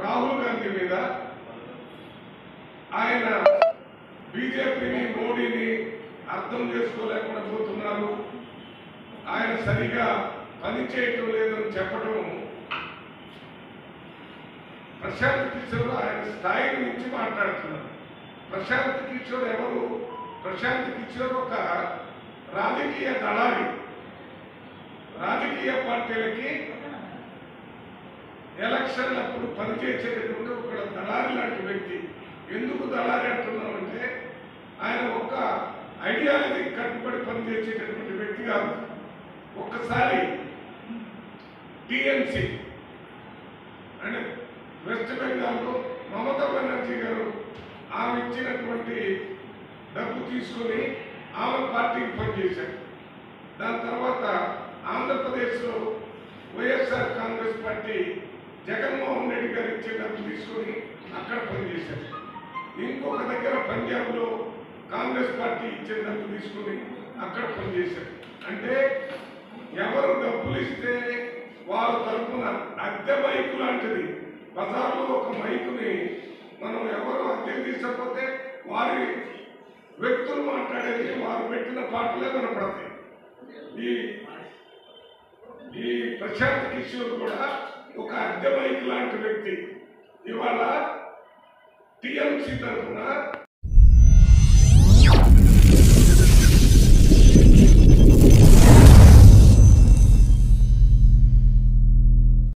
రాహుల్ గాంధీ మీద ఆయన బీజేపీని మోడీని అర్థం చేసుకోలేకుండా పోతున్నారు ఆయన సరిగా పని చేయటం లేదని చెప్పడం ప్రశాంత్ కిషోర్ ఆయన స్థాయి నుంచి మాట్లాడుతున్నారు ప్రశాంత్ కిషోర్ ఎవరు ప్రశాంత్ కిషోర్ ఒక రాజకీయ దళారి రాజకీయ పార్టీలకి ఎలక్షన్లప్పుడు పనిచేసేటటువంటి ఒక దళారి లాంటి వ్యక్తి ఎందుకు దళారి అంటున్నామంటే ఆయన ఒక ఐడియాలజీ కట్టుబడి పనిచేసేటటువంటి వ్యక్తి కాదు ఒక్కసారి టిఎంసి అంటే వెస్ట్ బెంగాల్లో మమతా బెనర్జీ గారు ఆమె ఇచ్చినటువంటి డబ్బు తీసుకొని ఆమె పార్టీకి పనిచేశారు దాని తర్వాత ఆంధ్రప్రదేశ్లో వైఎస్ఆర్ కాంగ్రెస్ పార్టీ జగన్మోహన్ రెడ్డి గారు ఇచ్చే డబ్బు తీసుకొని అక్కడ పనిచేశారు ఇంకొక దగ్గర పంజాబ్లో కాంగ్రెస్ పార్టీ ఇచ్చే డబ్బు తీసుకొని అక్కడ పనిచేశారు అంటే ఎవరు డబ్బులు ఇస్తే వారి తరపున అద్దె మైకు లాంటిది బజార్లో ఒక మైకుని మనం ఎవరు అద్దెకు తీసకపోతే వారి వ్యక్తులు మాట్లాడేది వారు పెట్టిన పాటలే వినపడతాయి ఈ ఈ ప్రశాంత్ కిషోర్ కూడా ఒక అద్దె మైక్ లాంటి వ్యక్తి ఇవాళ టిఎంసి తరఫున